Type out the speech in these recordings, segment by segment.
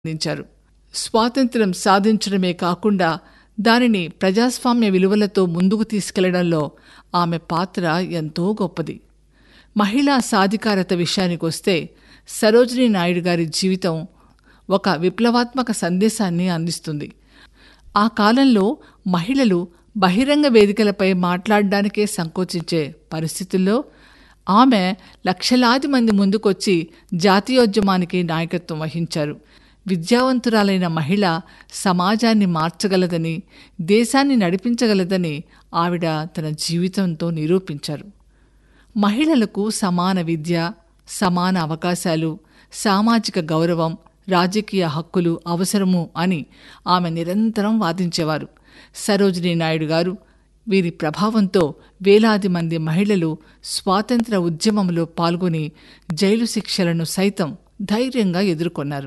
అందించారు స్వాతంత్ర్యం సాధించడమే కాకుండా దానిని ప్రజాస్వామ్య విలువలతో ముందుకు తీసుకెళ్లడంలో ఆమె పాత్ర ఎంతో గొప్పది మహిళా సాధికారత విషయానికొస్తే సరోజినీ నాయుడు గారి జీవితం ఒక విప్లవాత్మక సందేశాన్ని అందిస్తుంది ఆ కాలంలో మహిళలు బహిరంగ వేదికలపై మాట్లాడడానికే సంకోచించే పరిస్థితుల్లో ఆమె లక్షలాది మంది ముందుకొచ్చి జాతీయోద్యమానికి నాయకత్వం వహించారు విద్యావంతురాలైన మహిళ సమాజాన్ని మార్చగలదని దేశాన్ని నడిపించగలదని ఆవిడ తన జీవితంతో నిరూపించారు మహిళలకు సమాన విద్య సమాన అవకాశాలు సామాజిక గౌరవం రాజకీయ హక్కులు అవసరము అని ఆమె నిరంతరం వాదించేవారు సరోజినీ నాయుడు గారు వీరి ప్రభావంతో వేలాది మంది మహిళలు స్వాతంత్ర ఉద్యమంలో పాల్గొని జైలు శిక్షలను సైతం ధైర్యంగా ఎదుర్కొన్నారు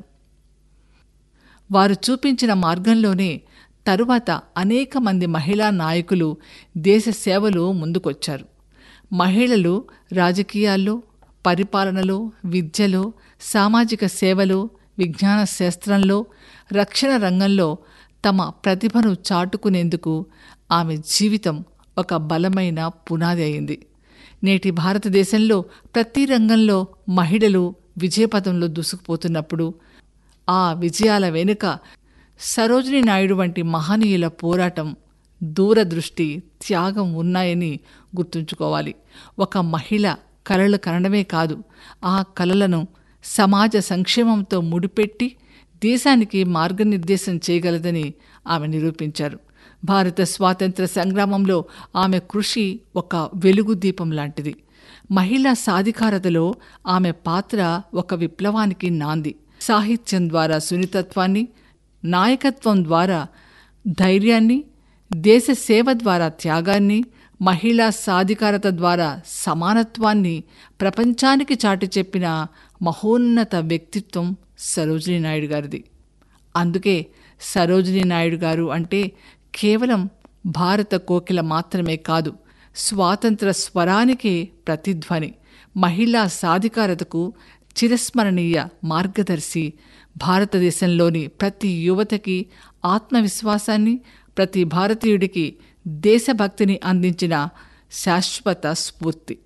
వారు చూపించిన మార్గంలోనే తరువాత అనేక మంది మహిళా నాయకులు దేశ సేవలో ముందుకొచ్చారు మహిళలు రాజకీయాల్లో పరిపాలనలో విద్యలో సామాజిక సేవలో విజ్ఞాన శాస్త్రంలో రక్షణ రంగంలో తమ ప్రతిభను చాటుకునేందుకు ఆమె జీవితం ఒక బలమైన పునాది అయింది నేటి భారతదేశంలో ప్రతి రంగంలో మహిళలు విజయపథంలో దూసుకుపోతున్నప్పుడు ఆ విజయాల వెనుక సరోజిని నాయుడు వంటి మహనీయుల పోరాటం దూరదృష్టి త్యాగం ఉన్నాయని గుర్తుంచుకోవాలి ఒక మహిళ కలలు కనడమే కాదు ఆ కలలను సమాజ సంక్షేమంతో ముడిపెట్టి దేశానికి మార్గనిర్దేశం చేయగలదని ఆమె నిరూపించారు భారత స్వాతంత్ర సంగ్రామంలో ఆమె కృషి ఒక వెలుగు దీపం లాంటిది మహిళా సాధికారతలో ఆమె పాత్ర ఒక విప్లవానికి నాంది సాహిత్యం ద్వారా సున్నితత్వాన్ని నాయకత్వం ద్వారా ధైర్యాన్ని దేశ సేవ ద్వారా త్యాగాన్ని మహిళా సాధికారత ద్వారా సమానత్వాన్ని ప్రపంచానికి చాటి చెప్పిన మహోన్నత వ్యక్తిత్వం సరోజినీ నాయుడు గారిది అందుకే సరోజినీ నాయుడు గారు అంటే కేవలం భారత కోకిల మాత్రమే కాదు స్వాతంత్ర స్వరానికే ప్రతిధ్వని మహిళా సాధికారతకు చిరస్మరణీయ మార్గదర్శి భారతదేశంలోని ప్రతి యువతకి ఆత్మవిశ్వాసాన్ని ప్రతి భారతీయుడికి దేశభక్తిని అందించిన శాశ్వత స్ఫూర్తి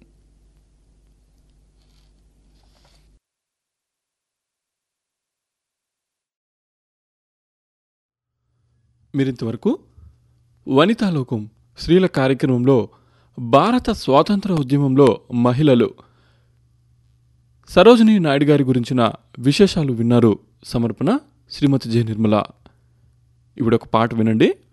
మీరింతవరకు వనితాలోకం స్త్రీల కార్యక్రమంలో భారత స్వాతంత్ర ఉద్యమంలో మహిళలు సరోజినీ నాయుడు గారి గురించిన విశేషాలు విన్నారు సమర్పణ శ్రీమతి జె నిర్మల ఇవిడొక పాట వినండి